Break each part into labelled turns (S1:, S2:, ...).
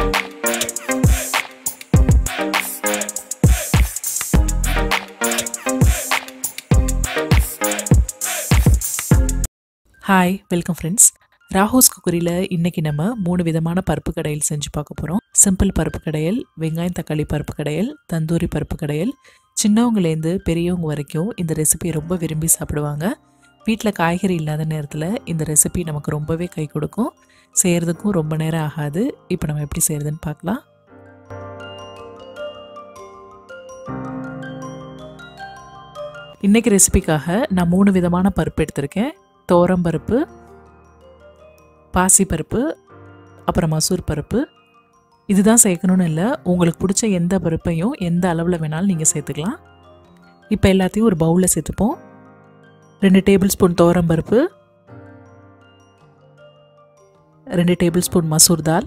S1: hi welcome friends Rahu's குக்கரியில் இன்றைக்கி நம்ம மூணு விதமான பருப்பு கடையல் செஞ்சு பார்க்க போகிறோம் சிம்பிள் பருப்பு கடையல் வெங்காயம் தக்காளி பருப்பு கடையல் தந்தூரி பருப்பு கடையல் சின்னவங்கலேருந்து பெரியவங்க வரைக்கும் இந்த ரெசிபி ரொம்ப விரும்பி சாப்பிடுவாங்க வீட்டில் காய்கறி இல்லாத நேரத்தில் இந்த ரெசிபி நமக்கு ரொம்பவே கை கொடுக்கும் செய்கிறதுக்கும் ரொம்ப நேரம் ஆகாது இப்போ நம்ம எப்படி செய்கிறதுன்னு பார்க்கலாம் இன்றைக்கி ரெசிபிக்காக நான் மூணு விதமான பருப்பு எடுத்திருக்கேன் தோரம் பருப்பு பாசி பருப்பு அப்புறம் மசூர் பருப்பு இதுதான் சேர்க்கணும்னு இல்லை உங்களுக்கு பிடிச்ச எந்த பருப்பையும் எந்த அளவில் வேணாலும் நீங்கள் சேர்த்துக்கலாம் இப்போ எல்லாத்தையும் ஒரு பவுலில் சேர்த்துப்போம் ரெண்டு டேபிள் ஸ்பூன் தோரம் பருப்பு ரெண்டு டேபிள் ஸ்பூன் மசூர் தால்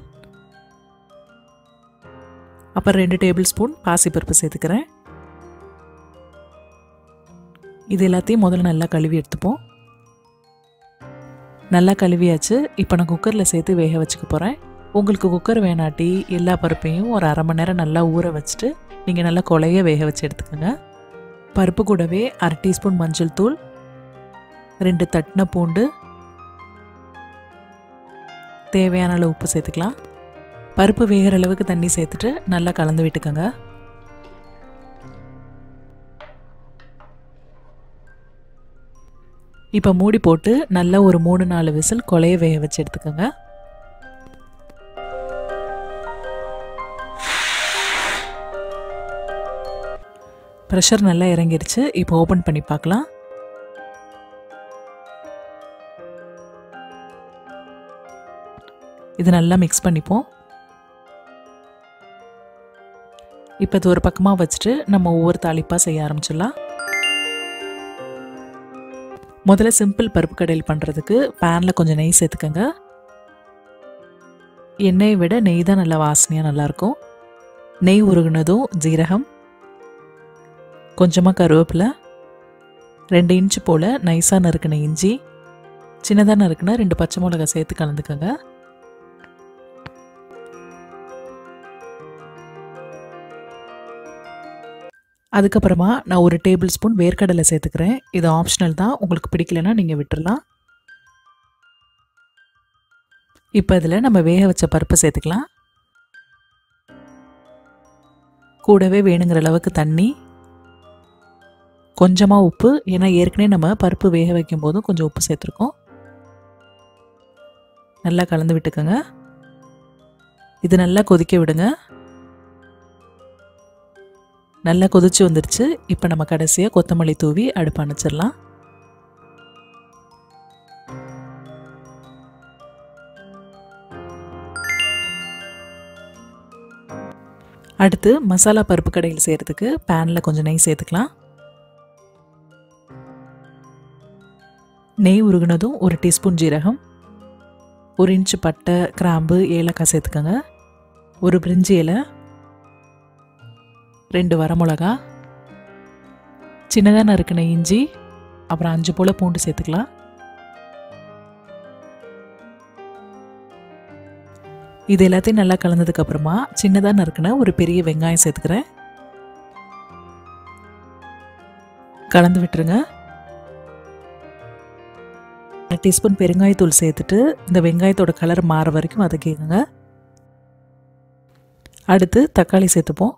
S1: அப்புறம் ரெண்டு டேபிள் ஸ்பூன் பாசிப்பருப்பு சேர்த்துக்கிறேன் இது எல்லாத்தையும் முதல்ல நல்லா கழுவி எடுத்துப்போம் நல்லா கழுவியாச்சு இப்போ நான் குக்கரில் சேர்த்து வேக வச்சுக்க போகிறேன் உங்களுக்கு குக்கர் வேணாட்டி எல்லா பருப்பையும் ஒரு அரை மணி நேரம் நல்லா ஊற வச்சுட்டு நீங்கள் நல்லா கொலைய வேக வச்சு எடுத்துக்கோங்க பருப்பு கூடவே அரை டீஸ்பூன் மஞ்சள் தூள் ரெண்டு தட்டின பூண்டு தேவையான அளவு உப்பு சேர்த்துக்கலாம் பருப்பு வேகிற அளவுக்கு தண்ணி சேர்த்துட்டு நல்லா கலந்து விட்டுக்கோங்க இப்போ மூடி போட்டு நல்லா ஒரு மூணு நாலு விசில் கொலைய வேக வச்சு எடுத்துக்கோங்க ப்ரெஷர் நல்லா இறங்கிருச்சு இப்போ ஓப்பன் பண்ணி பார்க்கலாம் இது நல்லா மிக்ஸ் பண்ணிப்போம் இப்போ இது ஒரு பக்கமாக வச்சுட்டு நம்ம ஒவ்வொரு தாளிப்பாக செய்ய ஆரம்பிச்சிடலாம் முதல்ல சிம்பிள் பருப்பு கடையில் பண்ணுறதுக்கு பேனில் கொஞ்சம் நெய் சேர்த்துக்கோங்க எண்ணெயை விட நெய் தான் நல்லா வாசனையாக நல்லாயிருக்கும் நெய் உருகுனதும் ஜீரகம் கொஞ்சமாக கருவேப்பிலை ரெண்டு இன்ச்சு போல் நைஸாக நறுக்கின இஞ்சி சின்னதாக நறுக்கின ரெண்டு பச்சை மிளகாய் சேர்த்து கலந்துக்கோங்க அதுக்கப்புறமா நான் ஒரு டேபிள் ஸ்பூன் வேர்க்கடலை சேர்த்துக்கிறேன் இது ஆப்ஷனல் தான் உங்களுக்கு பிடிக்கலன்னா நீங்கள் விட்டுடலாம் இப்போ இதில் நம்ம வேக வச்ச பருப்பை சேர்த்துக்கலாம் கூடவே வேணுங்கிற அளவுக்கு தண்ணி கொஞ்சமாக உப்பு ஏன்னா ஏற்கனவே நம்ம பருப்பு வேக வைக்கும் போதும் கொஞ்சம் உப்பு சேர்த்துருக்கோம் நல்லா கலந்து விட்டுக்கோங்க இது நல்லா கொதிக்க விடுங்க நல்லா கொதிச்சு வந்துருச்சு இப்போ நம்ம கடைசியாக கொத்தமல்லி தூவி அடுப்பு அணைச்சிடலாம் அடுத்து மசாலா பருப்பு கடையில் செய்கிறதுக்கு பேனில் கொஞ்சம் நெய் சேர்த்துக்கலாம் நெய் உருகுனதும் ஒரு டீஸ்பூன் ஜீரகம் ஒரு இன்ச்சு பட்டை கிராம்பு ஏலக்காய் சேர்த்துக்கோங்க ஒரு பிரிஞ்சி இலை ரெண்டு வரமிளகா சின்னதாக நறுக்கின இஞ்சி அப்புறம் அஞ்சு போல் பூண்டு சேர்த்துக்கலாம் இது எல்லாத்தையும் நல்லா கலந்ததுக்கப்புறமா சின்னதாக நறுக்கின ஒரு பெரிய வெங்காயம் சேர்த்துக்கிறேன் கலந்து விட்டுருங்க அரை டீஸ்பூன் பெருங்காயத்தூள் சேர்த்துட்டு இந்த வெங்காயத்தோட கலர் மாற வரைக்கும் வதக்கிக்கோங்க அடுத்து தக்காளி சேர்த்துப்போம்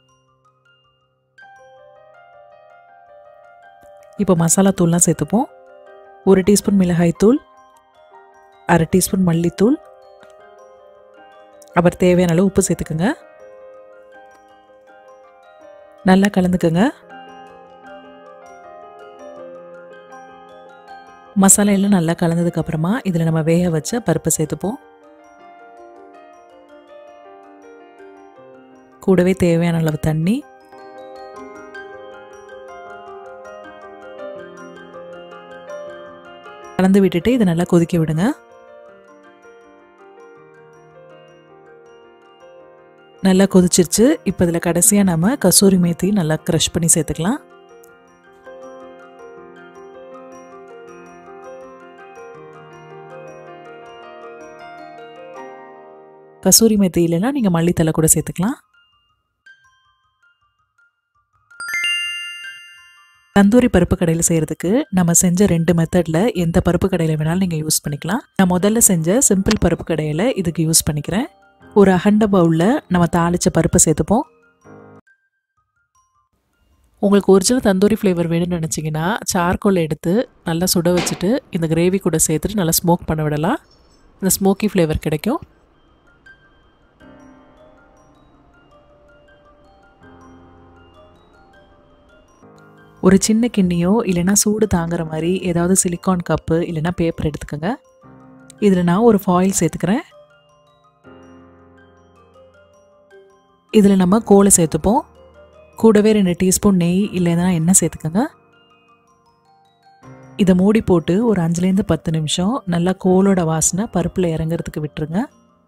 S1: இப்போ மசாலா தூள்லாம் சேர்த்துப்போம் ஒரு டீஸ்பூன் மிளகாய் தூள் அரை டீஸ்பூன் மல்லித்தூள் அப்புறம் தேவையான அளவு உப்பு சேர்த்துக்கோங்க நல்லா கலந்துக்கோங்க மசாலா எல்லாம் நல்லா கலந்ததுக்கு அப்புறமா இதில் நம்ம வேக வச்ச பருப்பை சேர்த்துப்போம் கூடவே தேவையான அளவு தண்ணி கலந்து விட்டுட்டு இதை நல்லா கொதிக்க விடுங்க நல்லா கொதிச்சிருச்சு இப்போ இதில் கடைசியாக நம்ம கசூரி மேத்தி நல்லா க்ரஷ் பண்ணி சேர்த்துக்கலாம் கசூரி மெத்தி இல்லைன்னா நீங்கள் மல்லித்தலை கூட சேர்த்துக்கலாம் தந்தூரி பருப்பு கடையில் செய்கிறதுக்கு நம்ம செஞ்ச ரெண்டு மெத்தடில் எந்த பருப்பு கடையில் வேணாலும் நீங்கள் யூஸ் பண்ணிக்கலாம் நான் முதல்ல செஞ்ச சிம்பிள் பருப்பு கடையில் இதுக்கு யூஸ் பண்ணிக்கிறேன் ஒரு அகண்ட பவுலில் நம்ம தாளித்த பருப்பை சேர்த்துப்போம் உங்களுக்கு ஒரிஜினல் தந்தூரி ஃப்ளேவர் வேணும்னு நினச்சிங்கன்னா சார்கோல் எடுத்து நல்லா சுட வச்சுட்டு இந்த கிரேவி கூட சேர்த்துட்டு நல்லா ஸ்மோக் பண்ண விடலாம் இந்த ஸ்மோக்கி ஃப்ளேவர் கிடைக்கும் ஒரு சின்ன கிண்ணியோ இல்லைனா சூடு தாங்குற மாதிரி ஏதாவது சிலிக்கான் கப்பு இல்லைனா பேப்பர் எடுத்துக்கோங்க இதில் நான் ஒரு ஃபாயில் சேர்த்துக்கிறேன் இதில் நம்ம கோலை சேர்த்துப்போம் கூடவே ரெண்டு டீஸ்பூன் நெய் இல்லைன்னா எண்ணெய் சேர்த்துக்கோங்க இதை மூடி போட்டு ஒரு அஞ்சுலேருந்து பத்து நிமிஷம் நல்லா கோலோட வாசனை பருப்பில் இறங்குறதுக்கு விட்டுருங்க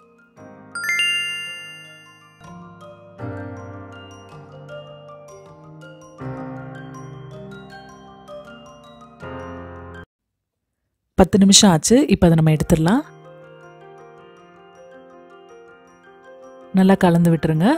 S1: பத்து நிமிஷம் ஆச்சு இப்போ அதை நம்ம எடுத்துடலாம் நல்லா கலந்து விட்டுருங்க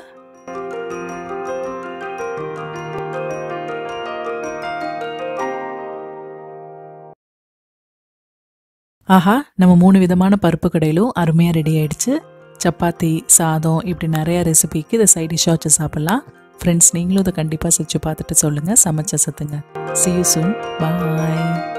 S1: ஆஹா நம்ம மூணு விதமான பருப்பு கடையிலும் அருமையாக ரெடி ஆயிடுச்சு சப்பாத்தி சாதம் இப்படி நிறைய ரெசிபிக்கு இதை சைட் டிஷ்ஷாக வச்சு சாப்பிட்லாம் ஃப்ரெண்ட்ஸ் நீங்களும் இதை கண்டிப்பாக செஞ்சு பார்த்துட்டு சொல்லுங்கள் சமைச்ச சத்துங்க சி யூ சூன் பாய்